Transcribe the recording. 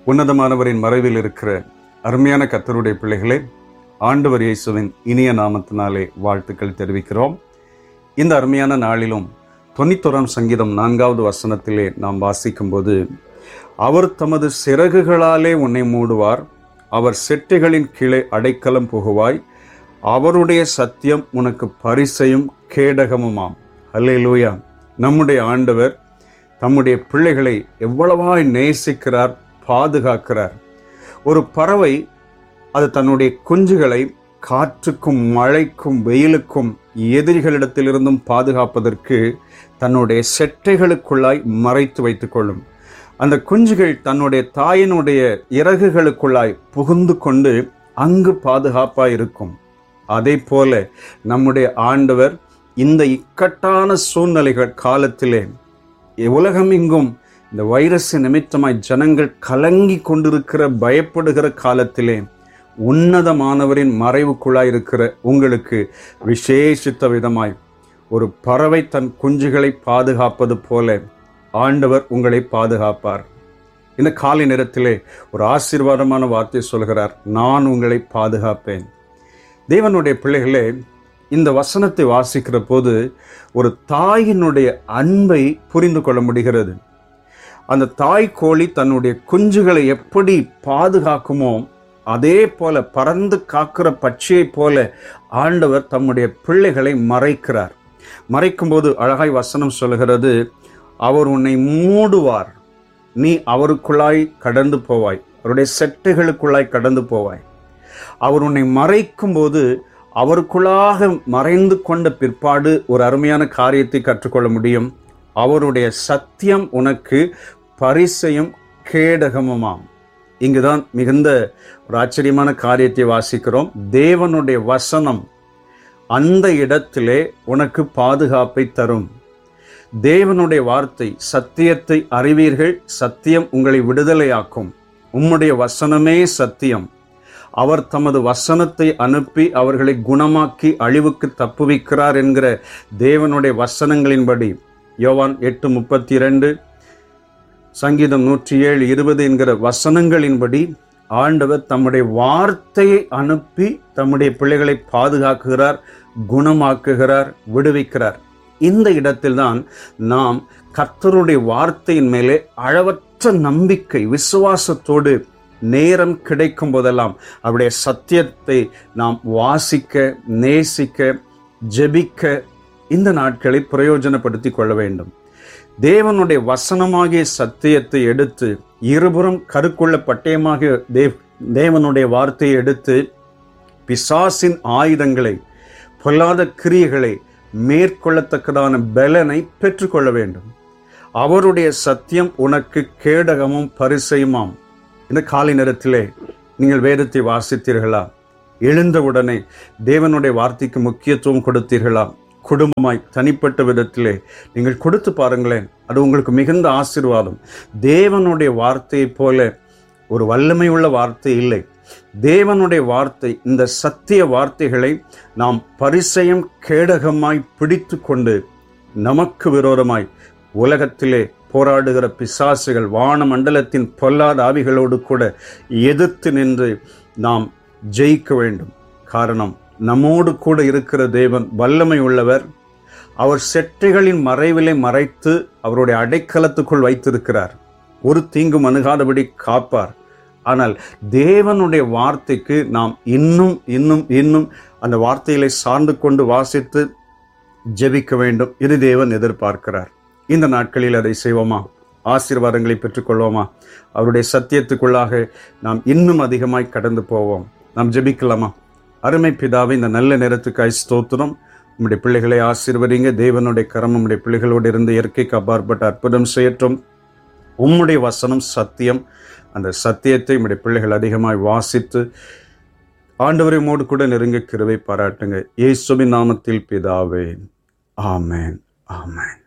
உன்னதமானவரின் மறைவில் இருக்கிற அருமையான கத்தருடைய பிள்ளைகளே ஆண்டவர் இயேசுவின் இனிய நாமத்தினாலே வாழ்த்துக்கள் தெரிவிக்கிறோம் இந்த அருமையான நாளிலும் தொண்ணூத்தோராம் சங்கீதம் நான்காவது வசனத்திலே நாம் வாசிக்கும்போது அவர் தமது சிறகுகளாலே உன்னை மூடுவார் அவர் செட்டைகளின் கீழே அடைக்கலம் புகுவாய் அவருடைய சத்தியம் உனக்கு பரிசையும் கேடகமுமாம் அல்லேலூயா நம்முடைய ஆண்டவர் தம்முடைய பிள்ளைகளை எவ்வளவாய் நேசிக்கிறார் பாதுகாக்கிறார் ஒரு பறவை அது தன்னுடைய குஞ்சுகளை காற்றுக்கும் மழைக்கும் வெயிலுக்கும் எதிரிகளிடத்திலிருந்தும் பாதுகாப்பதற்கு தன்னுடைய செட்டைகளுக்குள்ளாய் மறைத்து வைத்துக் கொள்ளும் அந்த குஞ்சுகள் தன்னுடைய தாயினுடைய இறகுகளுக்குள்ளாய் புகுந்து கொண்டு அங்கு பாதுகாப்பாய் இருக்கும் அதே போல நம்முடைய ஆண்டவர் இந்த இக்கட்டான சூழ்நிலைகள் காலத்திலே உலகமெங்கும் இந்த வைரஸ் நிமித்தமாய் ஜனங்கள் கலங்கி கொண்டிருக்கிற பயப்படுகிற காலத்திலே உன்னதமானவரின் மறைவுக்குள்ளாய் இருக்கிற உங்களுக்கு விசேஷித்த விதமாய் ஒரு பறவை தன் குஞ்சுகளை பாதுகாப்பது போல ஆண்டவர் உங்களை பாதுகாப்பார் இந்த காலை நேரத்திலே ஒரு ஆசீர்வாதமான வார்த்தை சொல்கிறார் நான் உங்களை பாதுகாப்பேன் தேவனுடைய பிள்ளைகளே இந்த வசனத்தை வாசிக்கிற போது ஒரு தாயினுடைய அன்பை புரிந்து கொள்ள முடிகிறது அந்த தாய் கோழி தன்னுடைய குஞ்சுகளை எப்படி பாதுகாக்குமோ அதே போல பறந்து காக்கிற பட்சியைப் போல ஆண்டவர் தம்முடைய பிள்ளைகளை மறைக்கிறார் மறைக்கும்போது அழகாய் வசனம் சொல்கிறது அவர் உன்னை மூடுவார் நீ அவருக்குள்ளாய் கடந்து போவாய் அவருடைய செட்டைகளுக்குள்ளாய் கடந்து போவாய் அவர் உன்னை மறைக்கும் போது அவருக்குள்ளாக மறைந்து கொண்ட பிற்பாடு ஒரு அருமையான காரியத்தை கற்றுக்கொள்ள முடியும் அவருடைய சத்தியம் உனக்கு பரிசையும் கேடகமுமாம் இங்குதான் மிகுந்த ஒரு ஆச்சரியமான காரியத்தை வாசிக்கிறோம் தேவனுடைய வசனம் அந்த இடத்திலே உனக்கு பாதுகாப்பை தரும் தேவனுடைய வார்த்தை சத்தியத்தை அறிவீர்கள் சத்தியம் உங்களை விடுதலையாக்கும் உம்முடைய வசனமே சத்தியம் அவர் தமது வசனத்தை அனுப்பி அவர்களை குணமாக்கி அழிவுக்கு தப்புவிக்கிறார் என்கிற தேவனுடைய வசனங்களின்படி யோவான் எட்டு முப்பத்தி இரண்டு சங்கீதம் நூற்றி ஏழு இருபது என்கிற வசனங்களின்படி ஆண்டவர் தம்முடைய வார்த்தையை அனுப்பி தம்முடைய பிள்ளைகளை பாதுகாக்குகிறார் குணமாக்குகிறார் விடுவிக்கிறார் இந்த இடத்தில்தான் நாம் கர்த்தருடைய வார்த்தையின் மேலே அளவற்ற நம்பிக்கை விசுவாசத்தோடு நேரம் கிடைக்கும் போதெல்லாம் அவருடைய சத்தியத்தை நாம் வாசிக்க நேசிக்க ஜெபிக்க இந்த நாட்களை பிரயோஜனப்படுத்தி கொள்ள வேண்டும் தேவனுடைய வசனமாகிய சத்தியத்தை எடுத்து இருபுறம் கருக்குள்ள பட்டயமாகிய தேவ் தேவனுடைய வார்த்தையை எடுத்து பிசாசின் ஆயுதங்களை பொல்லாத கிரியைகளை மேற்கொள்ளத்தக்கதான பலனை பெற்றுக்கொள்ள வேண்டும் அவருடைய சத்தியம் உனக்கு கேடகமும் பரிசையுமாம் இந்த காலை நேரத்திலே நீங்கள் வேதத்தை வாசித்தீர்களா எழுந்தவுடனே தேவனுடைய வார்த்தைக்கு முக்கியத்துவம் கொடுத்தீர்களா குடும்பமாய் தனிப்பட்ட விதத்திலே நீங்கள் கொடுத்து பாருங்களேன் அது உங்களுக்கு மிகுந்த ஆசீர்வாதம் தேவனுடைய வார்த்தையைப் போல ஒரு வல்லமை உள்ள வார்த்தை இல்லை தேவனுடைய வார்த்தை இந்த சத்திய வார்த்தைகளை நாம் பரிசயம் கேடகமாய் பிடித்து கொண்டு நமக்கு விரோதமாய் உலகத்திலே போராடுகிற பிசாசுகள் வான மண்டலத்தின் பொல்லாத ஆவிகளோடு கூட எதிர்த்து நின்று நாம் ஜெயிக்க வேண்டும் காரணம் நம்மோடு கூட இருக்கிற தேவன் வல்லமை உள்ளவர் அவர் செட்டைகளின் மறைவிலை மறைத்து அவருடைய அடைக்கலத்துக்குள் வைத்திருக்கிறார் ஒரு தீங்கும் அணுகாதபடி காப்பார் ஆனால் தேவனுடைய வார்த்தைக்கு நாம் இன்னும் இன்னும் இன்னும் அந்த வார்த்தைகளை சார்ந்து கொண்டு வாசித்து ஜெபிக்க வேண்டும் இது தேவன் எதிர்பார்க்கிறார் இந்த நாட்களில் அதை செய்வோமா ஆசீர்வாதங்களை பெற்றுக்கொள்வோமா அவருடைய சத்தியத்துக்குள்ளாக நாம் இன்னும் அதிகமாய் கடந்து போவோம் நாம் ஜெபிக்கலாமா அருமை பிதாவை இந்த நல்ல நேரத்துக்காய் ஸ்தோத்திரம் உம்முடைய பிள்ளைகளை ஆசீர்வதிங்க தேவனுடைய கரம் உம்முடைய பிள்ளைகளோடு இருந்து இயற்கைக்கு அப்பாற்பட்ட அற்புதம் செய்யட்டும் உம்முடைய வசனம் சத்தியம் அந்த சத்தியத்தை உம்முடைய பிள்ளைகள் அதிகமாய் வாசித்து ஆண்டவரை மோடு கூட நெருங்க கிருவை பாராட்டுங்க இயேசுவின் நாமத்தில் பிதாவே ஆமேன் ஆமேன்